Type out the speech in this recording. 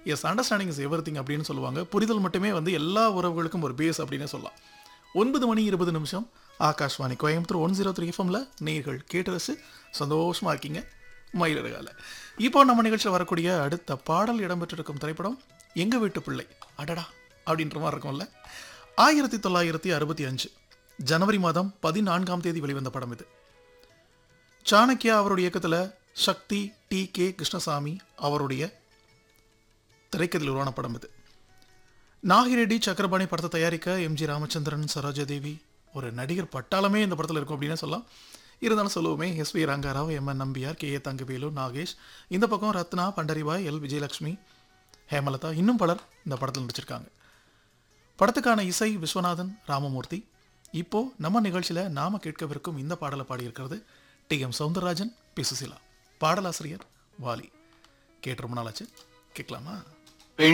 S understanding is every அப்படின்னு சொல்லுவாங்க புரிதல் மட்டுமே வந்து எல்லா உறவுகளுக்கும் ஒரு பேஸ் அப்படின்னு சொல்லலாம் ஒன்பது மணி இருபது நிமிஷம் Akashvani Coimbatore one zero three எஃப்எம்ல நீங்கள் கேட்டு ரசி சந்தோஷமா இருக்கீங்க மயிலடுகால இப்போ நம்ம நிகழ்ச்சியில் வரக்கூடிய அடுத்த பாடல் இடம்பெற்றிருக்கும் திரைப்படம் எங்க வீட்டு பிள்ளை அடடா அப்படின்ற மாதிரி இருக்கும்ல ஆயிரத்தி தொள்ளாயிரத்தி அறுபத்தி அஞ்சு ஜனவரி மாதம் பதினான்காம் தேதி வெளிவந்த படம் இது சாணக்கியா அவருடைய இயக்கத்தில் சக்தி டி கே கிருஷ்ணசாமி அவருடைய திரைக்கதையில் உருவான படம் இது நாகிரெட்டி சக்கரபாணி படத்தை தயாரிக்க எம்ஜி ராமச்சந்திரன் சரோஜாதேவி ஒரு நடிகர் பட்டாளமே இந்த படத்தில் இருக்கும் அப்படின்னு சொல்லலாம் இருந்தாலும் சொல்லுவோமே S V Rangarao M N Nambiar K A Thangavelu Nagesh இந்த பக்கம் ரத்னா பண்டரிபாய் எல் விஜயலட்சுமி ஹேமலதா இன்னும் பலர் இந்த படத்தில் நடிச்சிருக்காங்க படத்துக்கான இசை விஸ்வநாதன் ராமமூர்த்தி இப்போ நம்ம நிகழ்ச்சியில் நாம கேட்கவிருக்கும் இந்த பாடலை பாடியிருக்கிறது T M Soundararajan P Susheela பாடலாசிரியர் வாலி கேட்டு ரொம்ப நாளாச்சு கேட்கலாமா